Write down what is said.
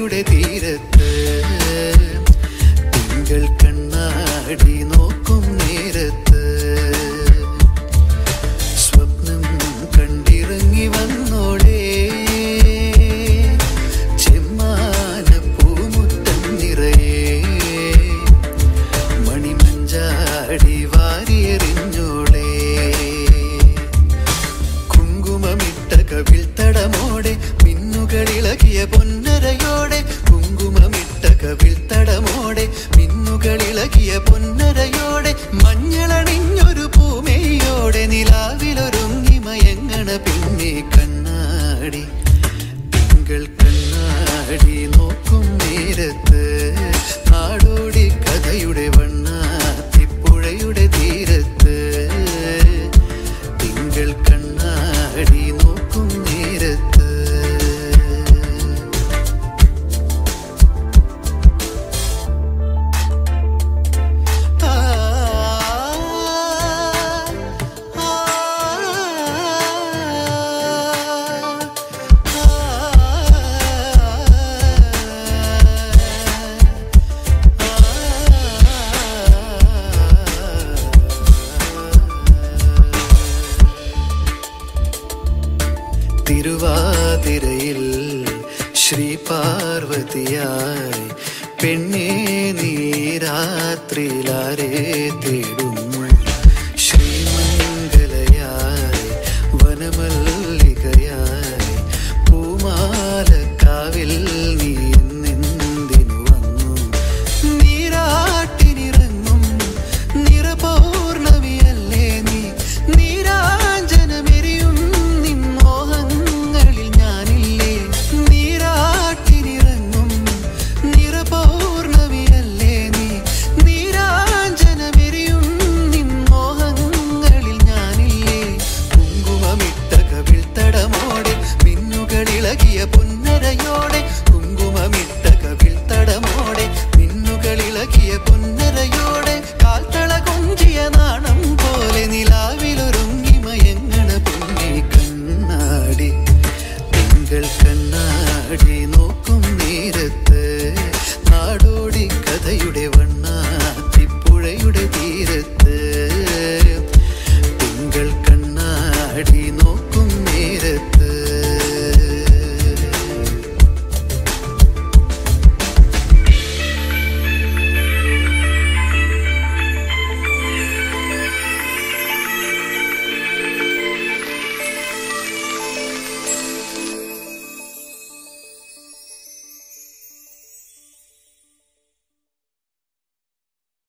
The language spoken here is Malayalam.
പുഴയുടെ തീരത്ത് തിങ്കൾ കണ്ണാടി നോക്കും നേരത്ത് സ്വപ്നം കണ്ടിറങ്ങി വന്നോളേ ചെമ്മാന പൂമുട്ടം നിറയെ മണിമഞ്ചാടി വാരിയെറിഞ്ഞോളേ കുങ്കുമമിട്ട കവിൾ തടമോടെ മിന്നുകളിളകിയ പൊന്നരയോടെ കുങ്കുമമിട്ട കവിൾ തടമോടെ മിന്നുകളിളകിയ പൊന്നരയോടെ മഞ്ഞളണിഞ്ഞൊരു പൂമേയോടെ നിലാവിലൊരുങ്ങി മയങ്ങണ പിന്നെ കണ്ണാടി തിങ്കൾ കണ്ണാടി നോക്കും നേരത്ത് നാടോടി കഥയുടെ വണ്ണാത്തിപ്പുഴയുടെ തീരത്ത് തിങ്കൾ കണ്ണാടി നോക്കും നേരത്ത് ആ ആ തിരുവാതിരയിൽ ശ്രീ പാർവതിയായി പെണ്ണേ നീ രാത്രിയിലാരെ തേടു